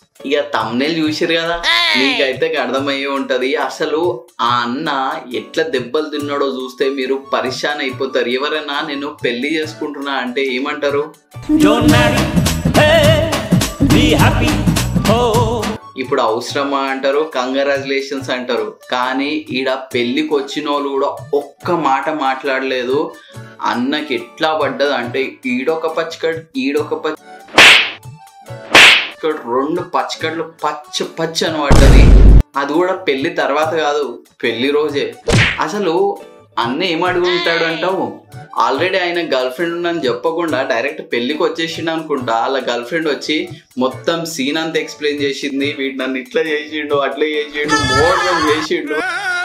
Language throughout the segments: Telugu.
ఇక తమ్నేలు చూసిరు కదా మీకైతే అర్థమయ్యే ఉంటది అసలు ఆ అన్న ఎట్లా దెబ్బలు తిన్నాడో చూస్తే మీరు పరిశాన్ అయిపోతారు ఎవరైనా నేను పెళ్లి చేసుకుంటున్నా అంటే ఏమంటారు Don't marry, hey, be happy, oh. ఇప్పుడు అవసరమా అంటారు కంగ్రాచులేషన్స్ అంటారు కానీ ఈడ పెళ్లికి వచ్చిన వాళ్ళు కూడా ఒక్క మాట మాట్లాడలేదు అన్నకి ఎట్లా పడ్డది అంటే ఈడొక పచ్చికడ్ ఈడొక పచ్చికడ్ రెండు పచ్చికడ్లు పచ్చ పచ్చ అని పడ్డది అది కూడా పెళ్లి తర్వాత కాదు పెళ్లి రోజే అసలు అన్న ఏం అడుగుంటాడు అంటావు ఆల్రెడీ ఆయన గర్ల్ ఫ్రెండ్ ఉందని చెప్పకుండా డైరెక్ట్ పెళ్లికి వచ్చేసిండు అనుకుంటా వాళ్ళ గర్ల్ ఫ్రెండ్ వచ్చి మొత్తం సీన్ అంతా ఎక్స్ప్లెయిన్ చేసింది వీడు నన్ను ఇట్లా చేసిండు అట్లా చేసిండు మోసం చేసిండు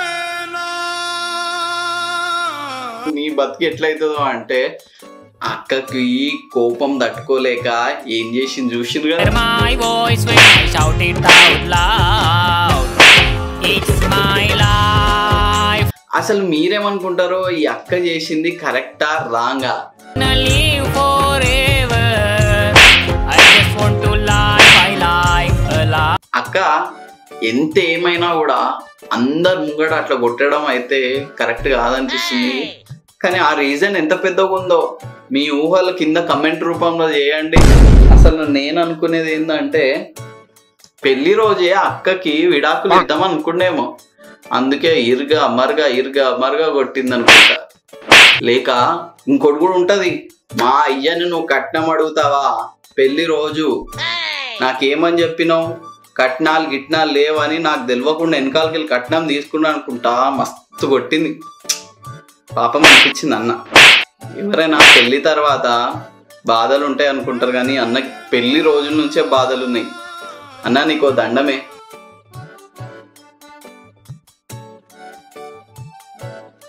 నీ బతికి ఎట్లయితుందో అంటే అక్కకి కోపం తట్టుకోలేక ఏం చేసింది చూసింది కదా Hear my voice when I shout it out loud. It's my life. అసలు మీరేమనుకుంటారో ఈ అక్క చేసింది కరెక్టా రాంగా Gonna live forever. I just want to live my life alive. అక్క ఎంత ఏమైనా కూడా అందరు ముంగట అట్లా కొట్టడం అయితే కరెక్ట్ కాదనిపిస్తుంది కానీ ఆ రీజన్ ఎంత పెద్దగా ఉందో మీ ఊహల కింద కమెంట్ రూపంలో చేయండి అసలు నేను అనుకునేది ఏంటంటే పెళ్లి రోజే అక్కకి విడాకులు ఇద్దాం అనుకునేమో అందుకే ఇరుగా మరగా ఇరుగా మరగా కొట్టింది అనుకుంటా లేక ఇంకోటి కూడా ఉంటది మా అయ్యని నువ్వు కట్నం అడుగుతావా పెళ్లి రోజు నాకేమని చెప్పినావు కట్నాలు గిట్నాలు లేవని నాకు తెలియకుండా వెనకాలకి వెళ్ళి కట్నం తీసుకున్నా అనుకుంటా మస్తు కొట్టింది పాపం అనిపించింది అన్న ఎవరైనా పెళ్లి తర్వాత బాధలు ఉంటాయి అనుకుంటారు కానీ అన్నకి పెళ్లి రోజుల నుంచే బాధలు ఉన్నాయి అన్న నీకో దండమే